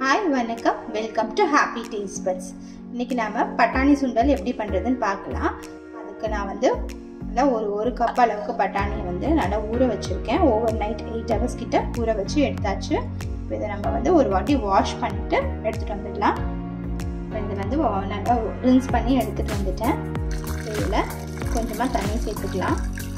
hi வணக்கம் welcome to happy taste buds இன்றைக்கி நாம் பட்டாணி சுண்டல் எப்படி பண்ணுறதுன்னு பார்க்கலாம் அதுக்கு நான் வந்து நல்லா ஒரு ஒரு கப் அளவுக்கு பட்டாணி வந்து நல்லா ஊற வச்சுருக்கேன் ஓவர் நைட் எயிட் ஹவர்ஸ் கிட்ட ஊற வச்சு எடுத்தாச்சு இப்போ இதை நம்ம வந்து ஒரு வாட்டி வாஷ் பண்ணிவிட்டு எடுத்துகிட்டு வந்துடலாம் இது வந்து நல்லா ரின்ஸ் பண்ணி எடுத்துகிட்டு வந்துட்டேன் இதில் கொஞ்சமாக தண்ணி சேர்த்துக்கலாம்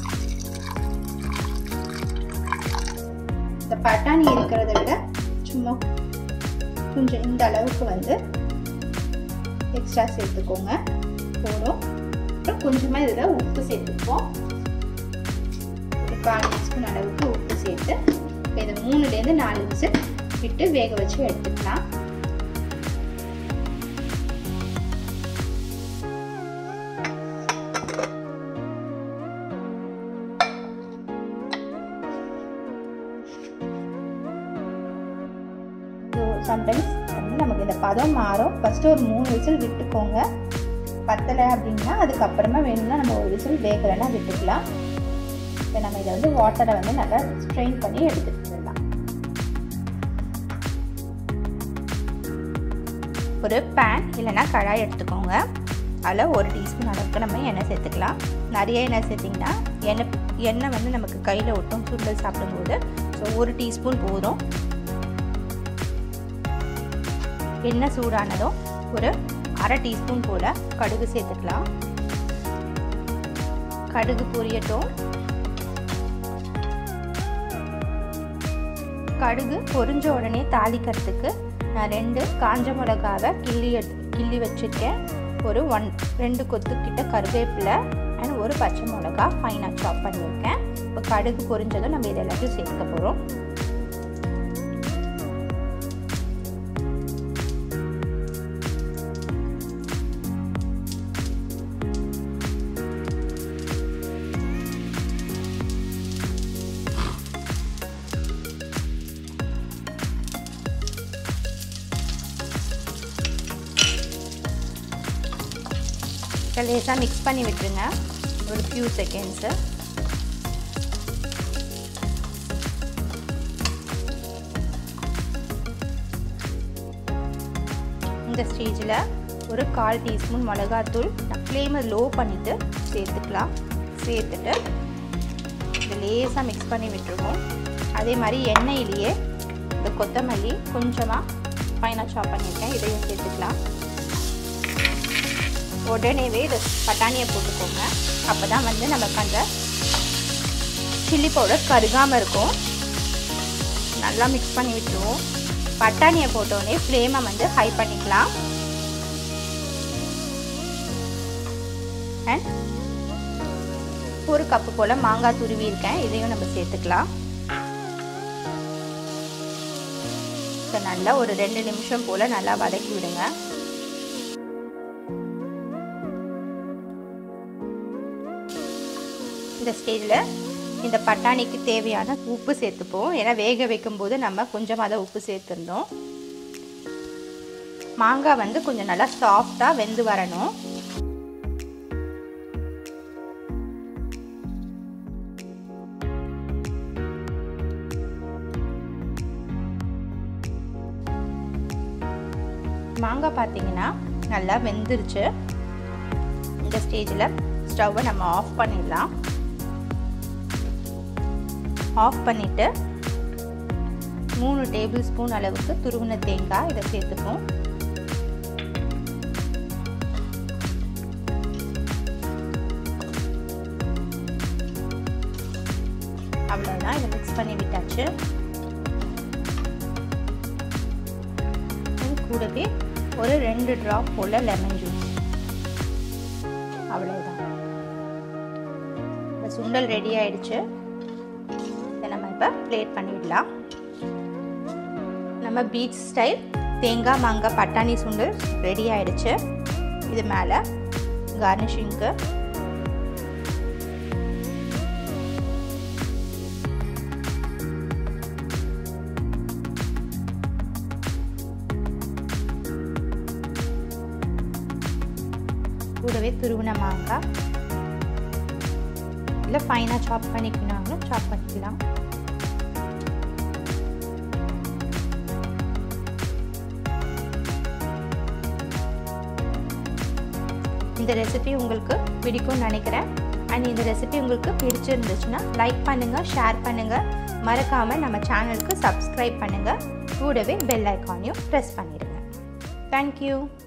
இந்த பட்டாணி இருக்கிறத விட சும்மா கொஞ்சம் இந்த அளவுக்கு வந்து எக்ஸ்ட்ரா சேர்த்துக்கோங்க போதும் அப்புறம் கொஞ்சமாக இதில் உப்பு சேர்த்துப்போம் ஒரு கால் டீஸ்பூன் அளவுக்கு உப்பு சேர்த்து இப்போ இதை மூணுலேருந்து நாலு விசில் விட்டு வேக வச்சு எடுத்துக்கலாம் சம்டைம்ஸ் வந்து நமக்கு இந்த பதம் மாறும் ஃபஸ்ட்டு ஒரு மூணு விசில் விட்டுக்கோங்க பத்தலை அப்படின்னா அதுக்கப்புறமா வேணும்னா நம்ம ஒரு விசில் வேகலைன்னா விட்டுக்கலாம் இப்போ நம்ம இதை வந்து வாட்டரை வந்து நல்லா ஸ்ட்ரெயின் பண்ணி எடுத்துகிட்டு போயிடலாம் ஒரு பேன் இல்லைன்னா கடாய் எடுத்துக்கோங்க அதில் ஒரு டீஸ்பூன் அளவுக்கு நம்ம எண்ணெய் சேர்த்துக்கலாம் நிறைய எண்ணெய் சேர்த்திங்கன்னா எண்ணெய் எண்ணெய் வந்து நமக்கு கையில் ஒட்டும் சுண்டல் சாப்பிடும்போது ஸோ ஒரு டீஸ்பூன் போதும் எண்ணெய் சூடானதும் ஒரு அரை டீஸ்பூன் போல் கடுகு சேர்த்துக்கலாம் கடுகு பொரியட்டும் கடுகு பொரிஞ்ச உடனே தாளிக்கிறதுக்கு நான் ரெண்டு காஞ்ச மிளகாவை கிள்ளி எடுத்து கிள்ளி வச்சுருக்கேன் ஒரு ஒன் ரெண்டு கொத்து கிட்ட கருவேப்பிலை அண்ட் ஒரு பச்சை மிளகா ஃபைனாக சாப் பண்ணியிருக்கேன் இப்போ கடுகு பொரிஞ்சதும் நம்ம இதை எல்லாத்தையும் சேர்த்துக்க போகிறோம் லேசாக மிக்ஸ் பண்ணி விட்டுருங்க ஒரு ஃபியூ செகண்ட்ஸு இந்த ஸ்டேஜில் ஒரு கால் டீஸ்பூன் மிளகாத்தூள் ஃப்ளேமை லோ பண்ணிவிட்டு சேர்த்துக்கலாம் சேர்த்துட்டு இது லேசாக மிக்ஸ் பண்ணி விட்டுருவோம் அதே மாதிரி எண்ணெயிலேயே இந்த கொத்தமல்லி கொஞ்சமாக ஃபைனாக சாப் பண்ணியிருக்கேன் இதையும் சேர்த்துக்கலாம் உடனேவே இது பட்டாணியை போட்டுக்கோங்க அப்போ தான் வந்து நமக்கு அந்த சில்லி பவுடர் கருகாமல் இருக்கும் நல்லா மிக்ஸ் பண்ணி விட்டுருவோம் பட்டாணியை போட்டோடனே ஃப்ளேமை வந்து ஹை பண்ணிக்கலாம் அண்ட் ஒரு கப்பு போல் மாங்காய் துருவி இருக்கேன் இதையும் நம்ம சேர்த்துக்கலாம் இப்போ நல்லா ஒரு ரெண்டு நிமிஷம் போல் நல்லா வதக்கி விடுங்க இந்த ஸ்டேஜில் இந்த பட்டாணிக்கு தேவையான உப்பு சேர்த்துப்போம் ஏன்னா வேக வைக்கும்போது நம்ம கொஞ்சமாக அதை உப்பு சேர்த்துருந்தோம் மாங்காய் வந்து கொஞ்சம் நல்லா சாஃப்டாக வெந்து வரணும் மாங்காய் பார்த்தீங்கன்னா நல்லா வெந்துருச்சு இந்த ஸ்டேஜில் ஸ்டவ்வை நம்ம ஆஃப் பண்ணிடலாம் ஆஃப் பண்ணிவிட்டு மூணு டேபிள் ஸ்பூன் அளவுக்கு துருவின தேங்காய் இதை சேர்த்துப்போம் அவ்வளோதான் இதை மிக்ஸ் பண்ணி விட்டாச்சு கூடவே ஒரு ரெண்டு ட்ராப் போல் லெமன் ஜூஸ் அவ்வளோதான் இந்த சுண்டல் ரெடி ஆயிடுச்சு இதை நம்ம இப்போ பிளேட் பண்ணிடலாம் நம்ம பீச் ஸ்டைல் தேங்காய் மாங்காய் பட்டாணி சுண்டல் ரெடி ஆயிடுச்சு இது மேலே கார்னிஷிங்க்கு கூடவே துருவின மாங்காய் இல்லை ஃபைனாக சாப் பண்ணிக்கணும் சாப் பண்ணிக்கலாம் இந்த ரெசிபி உங்களுக்கு பிடிக்கும்னு நினைக்கிறேன் அண்ட் இந்த ரெசிபி உங்களுக்கு பிடிச்சிருந்துச்சுன்னா லைக் பண்ணுங்கள் ஷேர் பண்ணுங்கள் மறக்காமல் நம்ம சேனலுக்கு சப்ஸ்கிரைப் பண்ணுங்கள் கூடவே பெல் ஐக்கானையும் ப்ரெஸ் பண்ணிடுங்க தேங்க்யூ